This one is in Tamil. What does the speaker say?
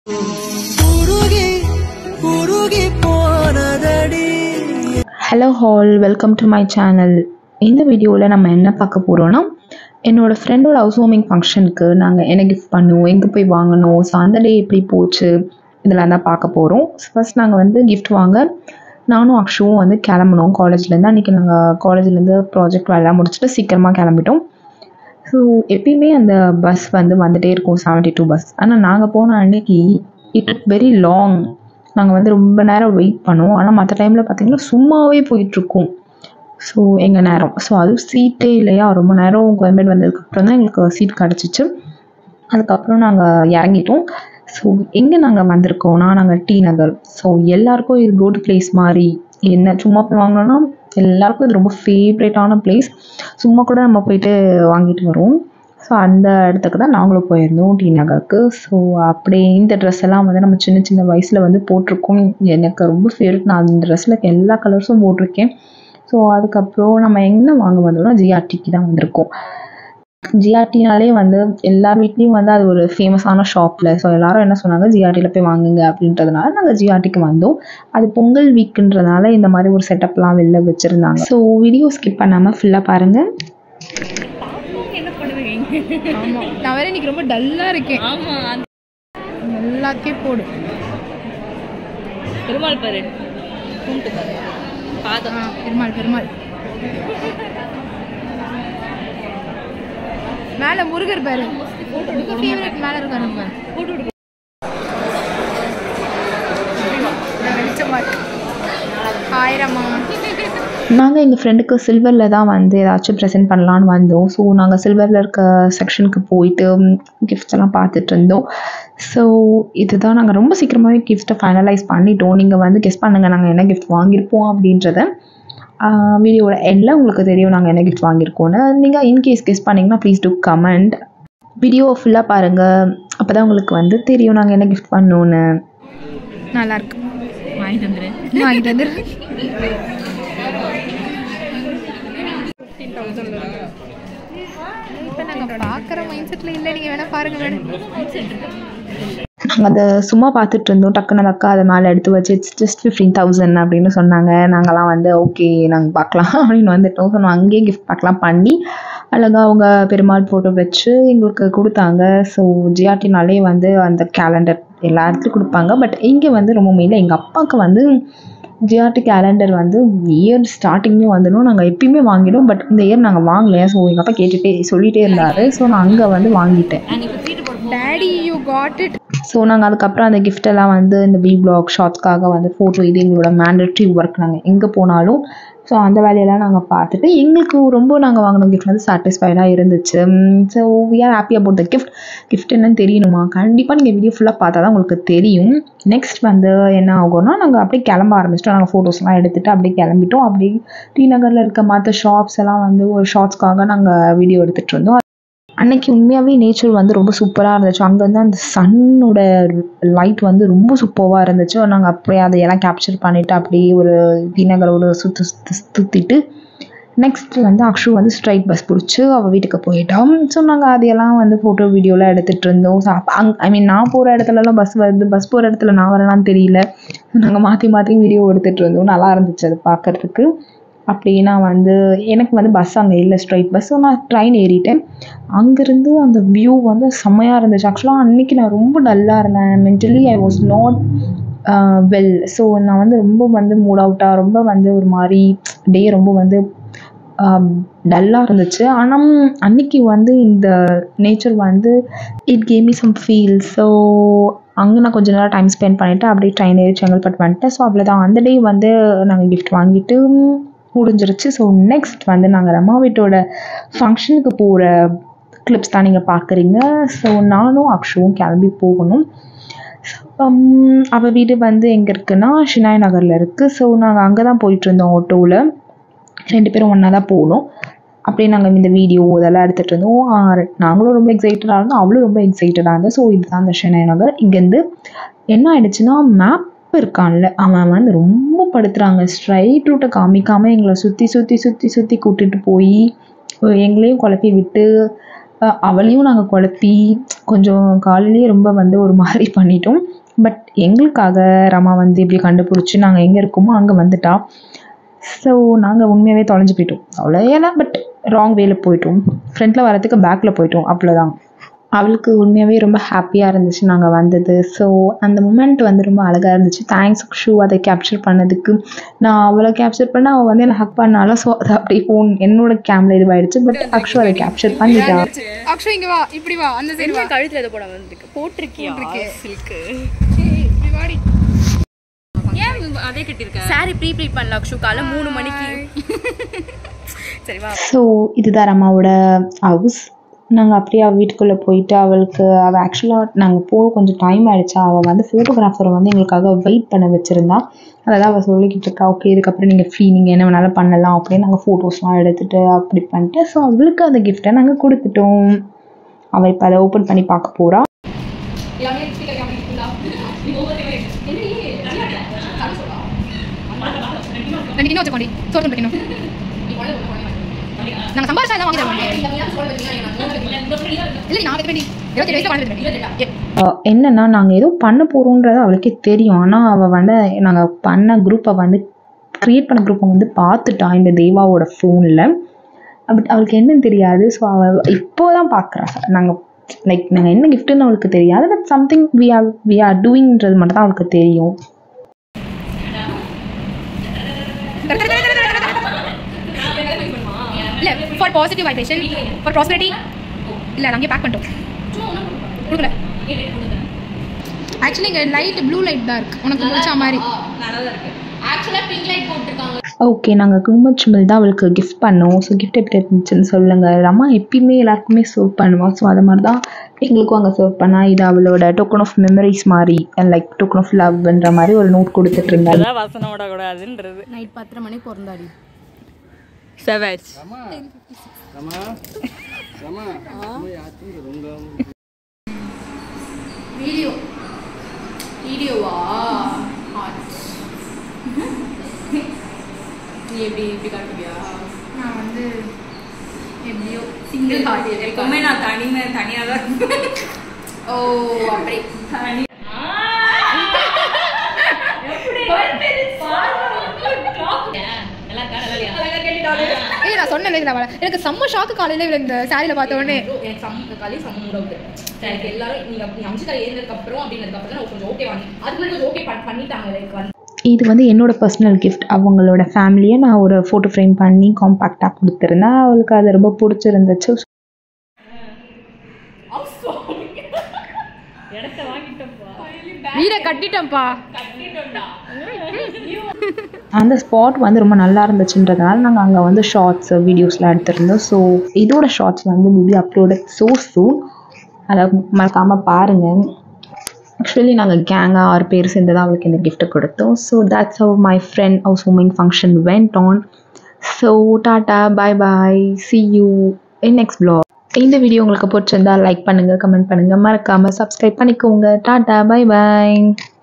உருகி உருகி போனதடி hello all welcome to my channel இந்த வீடியோவில் நம்ம என்ன பார்க்க போகிறோன்னா என்னோடய ஃப்ரெண்டோட ஹவுஸ் வார்மிங் ஃபங்க்ஷனுக்கு நாங்கள் என்ன கிஃப்ட் பண்ணுவோம் எங்கே போய் வாங்கணும் ஸோ அந்த டே எப்படி போச்சு இதெல்லாம் தான் பார்க்க போகிறோம் ஃபர்ஸ்ட் நாங்கள் வந்து கிஃப்ட் வாங்க நானும் அக்ஷுவும் வந்து கிளம்புனோம் காலேஜ்லேருந்து அன்றைக்கி நாங்கள் காலேஜ்லேருந்து ப்ராஜெக்ட் வேலைலாம் முடிச்சுட்டு சீக்கிரமாக கிளம்பிட்டோம் ஸோ எப்பயுமே அந்த பஸ் வந்து வந்துகிட்டே இருக்கும் செவன்ட்டி டூ பஸ் ஆனால் நாங்கள் போன அன்னைக்கு இட் வெரி லாங் நாங்கள் வந்து ரொம்ப நேரம் வெயிட் பண்ணோம் ஆனால் மற்ற டைமில் பார்த்தீங்கன்னா சும்மாவே போயிட்டுருக்கோம் ஸோ எங்கள் நேரம் ஸோ அதுவும் சீட்டே இல்லையா ரொம்ப நேரம் கோயம்பேடு வந்ததுக்கப்புறம் தான் எங்களுக்கு சீட் கிடச்சிச்சு அதுக்கப்புறம் நாங்கள் இறங்கிட்டோம் ஸோ எங்கே நாங்கள் வந்திருக்கோம்னா நாங்கள் டி நகர் ஸோ எல்லாருக்கும் இது கோட் பிளேஸ் மாதிரி என்ன சும்மா போய் வாங்கினோன்னா எல்லாருக்கும் இது ரொம்ப ஃபேவரேட்டான பிளேஸ் சும்மா கூட நம்ம போயிட்டு வாங்கிட்டு வருவோம் ஸோ அந்த இடத்துக்கு தான் நாங்களும் போயிருந்தோம் டி நகருக்கு ஸோ அப்படியே இந்த ட்ரெஸ் எல்லாம் வந்து நம்ம சின்ன சின்ன வயசில் வந்து போட்டிருக்கோம் எனக்கு ரொம்ப ஃபேவரட் நான் அந்த ட்ரெஸ்ஸில் எல்லா கலர்ஸும் போட்டிருக்கேன் ஸோ அதுக்கப்புறம் நம்ம என்ன வாங்க வந்தோம்னா ஜிஆர்டிக்கு தான் வந்திருக்கோம் ஜிஆர்டினாலே வந்து எல்லார் வீட்லேயும் வந்து அது ஒரு ஃபேமஸான ஷாப்பில் ஸோ எல்லாரும் என்ன சொன்னாங்க ஜிஆர்டியில் போய் வாங்குங்க அப்படின்றதுனால நாங்கள் ஜிஆர்டிக்கு வந்தோம் அது பொங்கல் வீக்குன்றதுனால இந்த மாதிரி ஒரு செட்டப்லாம் வெளில வச்சுருந்தாங்க ஸோ வீடியோ ஸ்கிப் பண்ணாமல் ஃபுல்லாக பாருங்கள் ஆமா நான் வேற இன்னைக்கு ரொம்ப டல்லா இருக்கேன் ஆமா அந்த எல்லாத்தையும் போடு பெருமாள் பாரு கும்பிட்டு பாரு பாதம் ஆ, பெருமாள் பெருமாள் மேல முருகர் பாரு ஃபேவரட் மேல இருக்காரு பாரு போட்டு விடு நான் வெளிச்சமா இருக்கு. ஆயிரமா நாங்கள் எங்கள் ஃப்ரெண்டுக்கு சில்வரில் தான் வந்து ஏதாச்சும் ப்ரெசென்ட் பண்ணலான்னு வந்தோம் ஸோ நாங்கள் சில்வரில் இருக்க செக்ஷனுக்கு போயிட்டு கிஃப்ட்ஸ் எல்லாம் பார்த்துட்டு இருந்தோம் ஸோ இதுதான் நாங்கள் ரொம்ப சீக்கிரமாகவே கிஃப்ட்டை ஃபைனலைஸ் பண்ணிட்டோம் நீங்கள் வந்து கெஸ் பண்ணுங்கள் நாங்கள் என்ன கிஃப்ட் வாங்கியிருப்போம் அப்படின்றத வீடியோட எண்டில் உங்களுக்கு தெரியும் நாங்கள் என்ன கிஃப்ட் வாங்கியிருக்கோன்னு நீங்கள் இன்கேஸ் கெஸ் பண்ணிங்கன்னா ப்ளீஸ் டூ கமெண்ட் வீடியோ ஃபுல்லாக பாருங்கள் அப்போ தான் உங்களுக்கு வந்து தெரியும் நாங்கள் என்ன கிஃப்ட் பண்ணோன்னு நல்லா இருக்கு வாங்கிட்டு வந்துரு வாங்கிட்டு வந்துரு இப்போ நாங்கள் பார்க்குற மைண்ட் செட்டில் இல்லை நீங்கள் வேணால் பாருங்க மேடம் நாங்கள் அதை சும்மா பார்த்துட்டு இருந்தோம் டக்குன்னு அந்த அக்கா அதை மேலே எடுத்து வச்சு இட்ஸ் ஜஸ்ட் ஃபிஃப்டீன் தௌசண்ட் அப்படின்னு சொன்னாங்க நாங்கள்லாம் வந்து ஓகே நாங்கள் பார்க்கலாம் அப்படின்னு வந்துட்டோம் ஸோ நான் அங்கேயே கிஃப்ட் பார்க்கலாம் பண்ணி அழகாக அவங்க பெருமாள் ஃபோட்டோ வச்சு எங்களுக்கு கொடுத்தாங்க ஸோ ஜிஆர்டினாலே வந்து அந்த கேலண்டர் எல்லா இடத்துலையும் கொடுப்பாங்க பட் இங்கே வந்து ரொம்ப மெயினாக எங்கள் அப்பாவுக்கு வந்து ஜிஆர்டி கேலண்டர் வந்து இயர் ஸ்டார்டிங்லேயே வந்துடும் நாங்கள் எப்பயுமே வாங்கிடும் பட் இந்த இயர் நாங்கள் வாங்கலையா ஸோ எங்கள் அப்பா கேட்டுகிட்டே சொல்லிகிட்டே இருந்தார் ஸோ நான் அங்கே வந்து வாங்கிட்டேன் நான் இப்போ சீட்டு போட daddy you got it so நாங்கள் அதுக்கப்புறம் அந்த gift எல்லாம் வந்து இந்த வி பிளாக் ஷார்ட்ஸ்க்காக வந்து ஃபோட்டோ இது எங்களோட மேண்டட்ரி ஒர்க் நாங்கள் எங்கே போனாலும் ஸோ அந்த வேலையெல்லாம் நாங்கள் பார்த்துட்டு எங்களுக்கு ரொம்ப நாங்கள் வாங்கின gift வந்து சாட்டிஸ்ஃபைடாக இருந்துச்சு so we are happy about the gift gift என்னன்னு தெரியணுமா கண்டிப்பாக நீங்கள் வீடியோ ஃபுல்லாக பார்த்தா தான் உங்களுக்கு தெரியும் நெக்ஸ்ட் வந்து என்ன ஆகும்னா நாங்கள் அப்படியே கிளம்ப ஆரம்பிச்சிட்டோம் நாங்கள் ஃபோட்டோஸ்லாம் எடுத்துகிட்டு அப்படியே கிளம்பிட்டோம் அப்படியே டி நகரில் இருக்க மற்ற ஷாப்ஸ் எல்லாம் வந்து ஒரு ஷார்ட்ஸ்க்காக நாங்கள் வீடியோ எடுத்துகிட்டு இருந்தோம் அன்னைக்கு உண்மையாகவே நேச்சர் வந்து ரொம்ப சூப்பராக இருந்துச்சு அங்கேருந்து அந்த சன்னோட லைட் வந்து ரொம்ப சூப்பராக இருந்துச்சு நாங்கள் அப்படியே அதையெல்லாம் கேப்சர் பண்ணிவிட்டு அப்படியே ஒரு விநகரோட சுற்று சுற்றி சுற்றிட்டு நெக்ஸ்ட் வந்து அக்ஷு வந்து ஸ்ட்ரைட் பஸ் பிடிச்சி அவள் வீட்டுக்கு போயிட்டோம் ஸோ நாங்கள் அதையெல்லாம் வந்து ஃபோட்டோ வீடியோலாம் எடுத்துகிட்டு இருந்தோம் ஸோ அப்போ அங் ஐ மீன் நான் போகிற இடத்துலலாம் பஸ் வருது பஸ் போகிற இடத்துல நான் வரலான்னு தெரியல நாங்கள் மாற்றி மாற்றி வீடியோ எடுத்துகிட்டு இருந்தோம் நல்லா இருந்துச்சு அது பார்க்கறதுக்கு அப்படியே நான் வந்து எனக்கு வந்து பஸ் அங்கே இல்லை ஸ்ட்ரைட் பஸ் ஸோ நான் ட்ரெயின் ஏறிட்டேன் அங்கேருந்து அந்த வியூ வந்து செம்மையாக இருந்துச்சு ஆக்சுவலாக அன்றைக்கி நான் ரொம்ப டல்லாக இருந்தேன் mentally I was not well so நான் வந்து ரொம்ப வந்து மூட் அவுட்டாக ரொம்ப வந்து ஒரு மாதிரி டே ரொம்ப வந்து டல்லாக இருந்துச்சு ஆனால் அன்னைக்கு வந்து இந்த நேச்சர் வந்து it came me some feel so அங்கே நான் கொஞ்ச நேரம் டைம் ஸ்பெண்ட் பண்ணிவிட்டு அப்படியே ட்ரெயின் ஏறி செங்கல்பட்டு வந்துட்டேன் ஸோ அவ்வளோதான் அந்த டே வந்து நாங்கள் கிஃப்ட் வாங்கிட்டு முடிஞ்சிருச்சு ஸோ நெக்ஸ்ட் வந்து நாங்கள் ரமா வீட்டோட ஃபங்க்ஷனுக்கு போகிற கிளிப்ஸ் தான் நீங்கள் பார்க்குறீங்க ஸோ நானும் அக்ஷுவும் கிளம்பி போகணும் அவள் வீடு வந்து எங்கே இருக்குன்னா ஷினாய் நகரில் இருக்குது ஸோ நாங்கள் அங்கே தான் போயிட்டு இருந்தோம் ஆட்டோவில் ரெண்டு பேரும் ஒன்றா தான் போகணும் அப்படியே நாங்கள் இந்த வீடியோ இதெல்லாம் எடுத்துகிட்டு இருந்தோம் ஆ, நாங்களும் ரொம்ப எக்ஸைட்டடாக இருந்தோம் அவளும் ரொம்ப எக்ஸைட்டடாக இருந்தா ஸோ இதுதான் அந்த ஷெனாய் நகர் இங்கேருந்து என்ன ஆயிடுச்சுன்னா மேப் இருக்கான்ல அவன் வந்து ரொம்ப படுத்துறாங்க ஸ்ட்ரைட் ரூட்டை காமிக்காமல் எங்களை சுற்றி சுற்றி சுற்றி சுற்றி கூட்டிகிட்டு போய் எங்களையும் குழப்பி விட்டு அஹ் அவளையும் நாங்கள் குழப்பி கொஞ்சம் காலையிலேயே ரொம்ப வந்து ஒரு மாதிரி பண்ணிட்டோம் பட் எங்களுக்காக ரமா வந்து இப்படி கண்டுபிடிச்சி நாங்கள் எங்கே இருக்கோமோ அங்கே வந்துட்டா ஸோ நாங்கள் உண்மையாகவே தொலைஞ்சு போயிட்டோம் அவ்வளோ ஏன்னா பட் ராங் வேல போயிட்டோம் ஃப்ரண்ட்டில் வரதுக்கு பேக்கில் போயிட்டோம் அவ்வளோதான் அவளுக்கு உண்மையாகவே ரொம்ப ஹாப்பியாக இருந்துச்சு நாங்கள் வந்தது ஸோ அந்த மூமெண்ட் வந்து ரொம்ப அழகாக இருந்துச்சு தேங்க்ஸ் ஷூ அதை கேப்சர் பண்ணதுக்கு நான் அவளை கேப்சர் பண்ண அவள் வந்து என்னை ஹக் பண்ணாலும் ஸோ அது அப்படியே ஃபோன் என்னோட கேமில் இதுவாயிடுச்சு பட் அக்ஷு அதை கேப்சர் பண்ணிட்டா அக்ஷய் இங்க வா இப்படி வா அந்த சைடு வா கழுத்துல எதை போட வந்திருக்கு போட்டிருக்கியா சில்க்கு இப்படி வாடி ஏன் அதே கட்டிருக்க சாரி ப்ரீ ப்ளீட் பண்ணல அக்ஷு காலை மூணு மணிக்கு சரிவா ஸோ இதுதான் ரமாவோட ஹவுஸ் நாங்கள் அப்படியே அவள் வீட்டுக்குள்ளே போயிட்டு அவளுக்கு அவள் ஆக்சுவலாக நாங்கள் போக கொஞ்சம் டைம் ஆயிடுச்சா அவள் வந்து ஃபோட்டோகிராஃபரை வந்து எங்களுக்காக வெயிட் பண்ண வச்சுருந்தா அதை தான் அவள் சொல்லிக்கிட்டு இருக்கா ஓகே இதுக்கப்புறம் நீங்கள் ஃப்ரீ நீங்கள் என்ன வேணாலும் பண்ணலாம் அப்படின்னு நாங்கள் ஃபோட்டோஸ்லாம் எடுத்துகிட்டு அப்படி பண்ணிட்டு ஸோ அவளுக்கு அந்த கிஃப்ட்டை நாங்கள் கொடுத்துட்டோம் அவள் இப்போ அதை ஓப்பன் பண்ணி பார்க்க போகிறா ரெண்டு கிலோ வச்சுக்கோண்டி சோறு கொண்டு வைக்கணும் நாங்கள் சம்பாரிச்சா தான் வாங்கி தருவோம் இல்லை நான் வைக்க வேண்டி இருபத்தி வயசுல வாங்கி வைக்க அஹ் என்னன்னா நாங்கள் ஏதோ பண்ண போகிறோன்றது அவளுக்கே தெரியும் ஆனால் அவள் வந்து நாங்கள் பண்ண குரூப்பை வந்து க்ரியேட் பண்ண குரூப்பை வந்து பார்த்துட்டா இந்த தேவாவோட ஃபோனில் பட் அவளுக்கு என்னன்னு தெரியாது ஸோ அவள் இப்போ தான் பார்க்குறா நாங்கள் லைக் நாங்கள் என்ன கிஃப்ட்டுன்னு அவளுக்கு தெரியாது but something we are we are டூயிங்கிறது மட்டும் தான் அவளுக்கு தெரியும் இல்ல for positive vibration for prosperity இல்ல நாங்க பேக் பண்ணிட்டோம் கொடுக்கல ஆக்சுவலி இங்க லைட் ப்ளூ லைட் தான் இருக்கு உனக்கு பிடிச்ச மாதிரி ஆக்சுவலா பிங்க் லைட் போட்டிருக்காங்க ஓகே நாங்கள் குங்குமச்சிமில் தான் அவளுக்கு கிஃப்ட் பண்ணோம் ஸோ கிஃப்ட் எப்படி இருந்துச்சுன்னு சொல்லுங்கள் அம்மா எப்பயுமே எல்லாருக்குமே சர்வ் பண்ணுவோம் ஸோ அது மாதிரி தான் எங்களுக்கும் அங்கே சர்வ் பண்ணால் இது அவளோட டோக்கன் ஆஃப் மெமரிஸ் மாதிரி லைக் டோக்கன் ஆஃப் லவ்ன்ற மாதிரி ஒரு நோட் கொடுத்துட்டு இருந்தாங்க அதான் வசனம் விடக்கூடாதுன்றது நைட் பத்தரை மணிக்கு பிறந்தாடி செவஸ் வீடியோ வீடியோவா நீ எப்படி இப்படி காட்டுவியா நான் வந்து எப்படியோ சிங்கிள் ஹார்ட் எப்பவுமே நான் தனிமை தனியா தான் ஓ அப்படி ஏய் நான் சொன்னேன் எனக்கு செம்ம ஷாக்கு காலையில இவள இந்த சாரியில பார்த்த உடனே எனக்கு சம்ம காலையில் சம்ம மூட் அவுட் எனக்கு எல்லாரும் நீங்க நீ அம்சிக்கா ஏறினதுக்கு அப்புறம் அப்படினதுக்கு அப்புறம் தான் கொஞ்சம் ஓகே வாங்கி அது மாதிரி கொஞ்சம் ஓகே பண்ணிட்டாங்க லைக் வந்து இது வந்து என்னோட பர்சனல் கிஃப்ட் அவங்களோட ஃபேமிலியை நான் ஒரு ஃபோட்டோ ஃப்ரேம் பண்ணி காம்பேக்டாக கொடுத்துருந்தேன் அவளுக்கு அது ரொம்ப பிடிச்சிருந்துச்சு இடத்த வாங்கிட்டோம்ப்பா வீடை கட்டிட்டேன்ப்பா அந்த ஸ்பாட் வந்து ரொம்ப நல்லா இருந்துச்சுன்றதுனால நாங்கள் அங்கே வந்து ஷார்ட்ஸ் வீடியோஸ்லாம் எடுத்திருந்தோம் ஸோ இதோட ஷார்ட்ஸ் வந்து மேபி அப்லோடு ஸோ சூன் அதை மறக்காமல் பாருங்கள் ஆக்சுவலி நாங்கள் கேங்காக ஆறு பேர் சேர்ந்து தான் அவளுக்கு இந்த gift கொடுத்தோம் so that's how my friend house warming function went on so டாட்டா bye bye see you in next vlog இந்த வீடியோ உங்களுக்கு பிடிச்சிருந்தா லைக் பண்ணுங்கள் கமெண்ட் பண்ணுங்கள் மறக்காமல் சப்ஸ்கிரைப் பண்ணிக்கோங்க டாட்டா bye பாய்